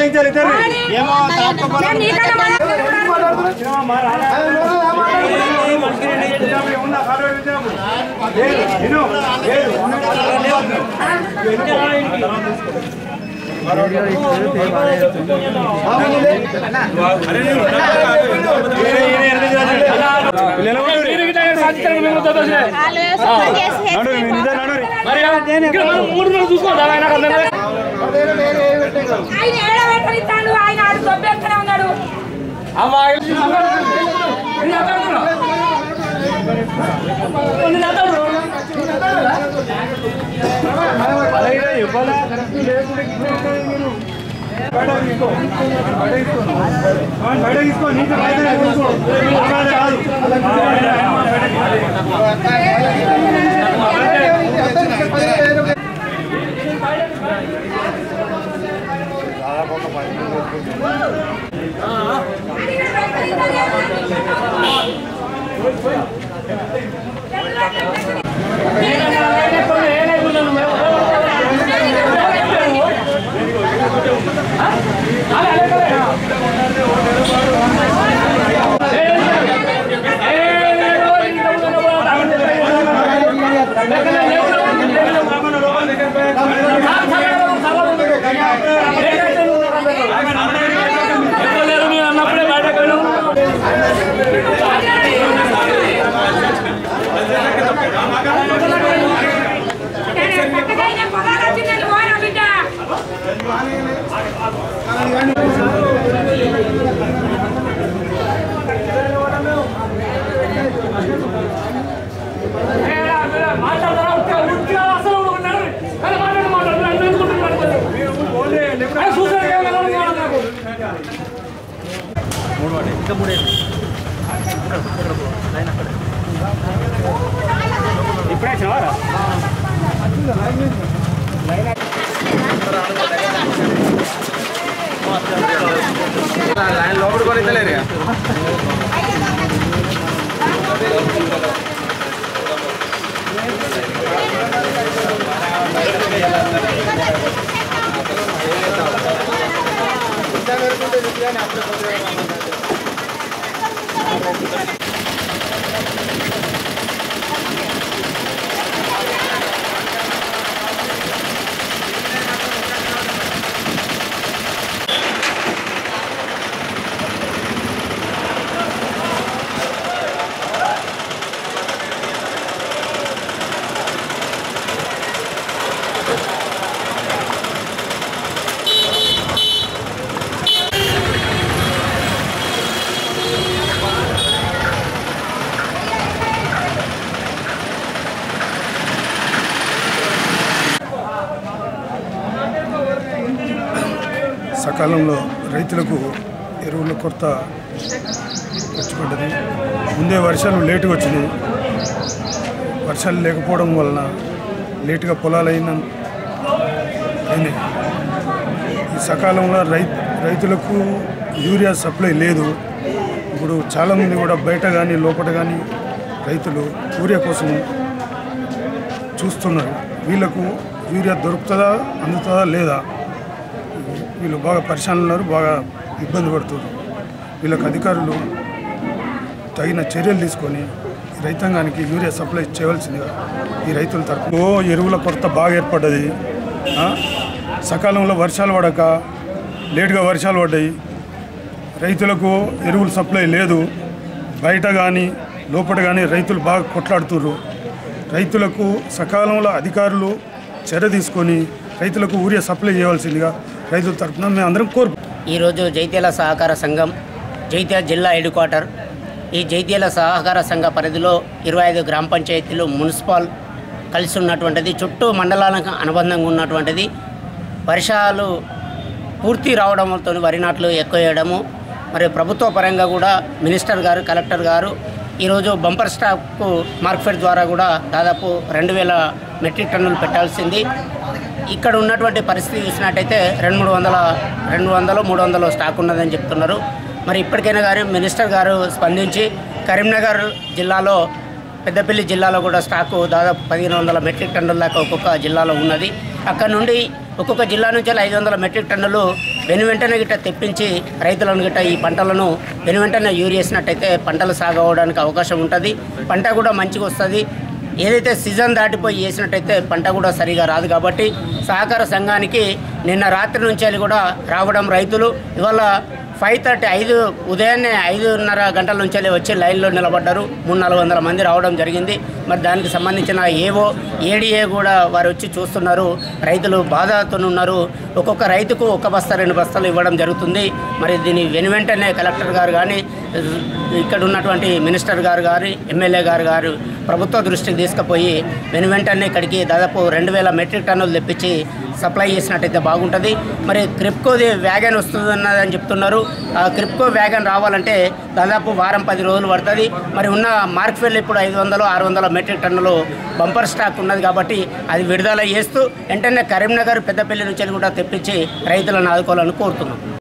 బదలాయించాలి ఇద్దరిని ఏమో తప్పకుండా ఆయన ఏడబెట్టనిస్తాడు ఆయన ఆడు దొబ్బెక్కనే ఉన్నాడు బయట తీసుకో నీకు బయట తీసుకో బయట కాదు పక్కకైనా పొగాకు వచ్చిందండి, పోరా బిడ్డ. సకాలంలో రైతులకు ఎరువుల కొరత వచ్చి పడ్డది ముందే వర్షాలు లేటుగా వచ్చినాయి వర్షాలు లేకపోవడం వలన లేటుగా పొలాలు అయిన అయినాయి ఈ సకాలంలో రై రైతులకు యూరియా సప్లై లేదు ఇప్పుడు చాలామంది కూడా బయట కానీ లోపల కానీ రైతులు యూరియా కోసం చూస్తున్నారు వీళ్ళకు యూరియా దొరుకుతుందా అందుతుందా లేదా వీళ్ళు బాగా పరిశాన్ ఉన్నారు బాగా ఇబ్బంది పడుతున్నారు వీళ్ళకి అధికారులు తగిన చర్యలు తీసుకొని ఈ రైతాంగానికి యూరియా సప్లై చేయవలసిందిగా ఈ రైతుల తరపు ఎరువుల కొరత బాగా ఏర్పడ్డది ఆ? సకాలంలో వర్షాలు పడక లేటుగా వర్షాలు పడ్డాయి రైతులకు ఎరువుల సప్లై లేదు బయట కానీ లోపల కానీ రైతులు బాగా కొట్లాడుతుర్రు రైతులకు సకాలంలో అధికారులు చర్య తీసుకొని రైతులకు యూరియా సప్లై చేయవలసిందిగా రైతుల తరఫున మేము అందరం కోరుకుంటున్నాం ఈరోజు జైత్యాల సహకార సంఘం జైత్యాల జిల్లా హెడ్ క్వార్టర్ ఈ జైత్యాల సహకార సంఘ పరిధిలో ఇరవై ఐదు గ్రామ పంచాయతీలు మున్సిపల్ కలిసి ఉన్నటువంటిది చుట్టూ మండలాలకు అనుబంధంగా ఉన్నటువంటిది వర్షాలు పూర్తి రావడంతో వరి నాట్లు ఎక్కువ వేయడము మరి ప్రభుత్వ పరంగా కూడా మినిస్టర్ గారు కలెక్టర్ గారు ఈరోజు బంపర్ స్టాక్కు మార్కెట్ ద్వారా కూడా దాదాపు రెండు వేల మెట్రిక్ టన్నులు పెట్టాల్సింది ఇక్కడ ఉన్నటువంటి పరిస్థితి చూసినట్టయితే రెండు మూడు వందల రెండు వందలు మూడు వందలు స్టాక్ ఉన్నదని చెప్తున్నారు మరి ఇప్పటికైనా కానీ మినిస్టర్ గారు స్పందించి కరీంనగర్ జిల్లాలో పెద్దపల్లి జిల్లాలో కూడా స్టాకు దాదాపు పదిహేను వందల మెట్రిక్ టన్నుల దాకా ఒక్కొక్క జిల్లాలో ఉన్నది అక్కడ నుండి ఒక్కొక్క జిల్లా నుంచి ఐదు వందల మెట్రిక్ టన్నులు వెను వెంటనే గిట్ట తెప్పించి రైతులను గిట్ట ఈ పంటలను వెను వెంటనే యూరియేసినట్టయితే పంటలు సాగు అవ్వడానికి అవకాశం ఉంటుంది పంట కూడా మంచిగా వస్తుంది ఏదైతే సీజన్ దాటిపోయి వేసినట్టయితే పంట కూడా సరిగా రాదు కాబట్టి సహకార సంఘానికి నిన్న రాత్రి నుంచి వెళ్ళి కూడా రావడం రైతులు ఇవాళ ఫైవ్ థర్టీ ఐదు ఉదయాన్నే ఐదున్నర గంటల నుంచి వెళ్ళి వచ్చి లైన్లో నిలబడ్డారు మూడు నాలుగు వందల మంది రావడం జరిగింది మరి దానికి సంబంధించిన ఏవో ఏడీఏ కూడా వారు వచ్చి చూస్తున్నారు రైతులు బాధతో ఉన్నారు ఒక్కొక్క రైతుకు ఒక బస్తా రెండు బస్తాలు ఇవ్వడం జరుగుతుంది మరి దీని వెను వెంటనే కలెక్టర్ గారు కానీ ఇక్కడ ఉన్నటువంటి మినిస్టర్ గారు గారి ఎమ్మెల్యే గారు గారు ప్రభుత్వ దృష్టికి తీసుకుపోయి వెను వెంటనే ఇక్కడికి దాదాపు రెండు వేల మెట్రిక్ టన్నులు తెప్పించి సప్లై చేసినట్టయితే బాగుంటుంది మరి క్రిప్కోది వ్యాగన్ వస్తుందన్నదని చెప్తున్నారు ఆ క్రిప్కో వ్యాగన్ రావాలంటే దాదాపు వారం పది రోజులు పడుతుంది మరి ఉన్న మార్క్ఫెల్ ఇప్పుడు ఐదు వందలు ఆరు వందల మెట్రిక్ టన్నులు బంపర్ స్టాక్ ఉన్నది కాబట్టి అది విడుదల చేస్తూ వెంటనే కరీంనగర్ పెద్దపల్లి నుంచి కూడా తెప్పించి రైతులను ఆదుకోవాలని కోరుతున్నాం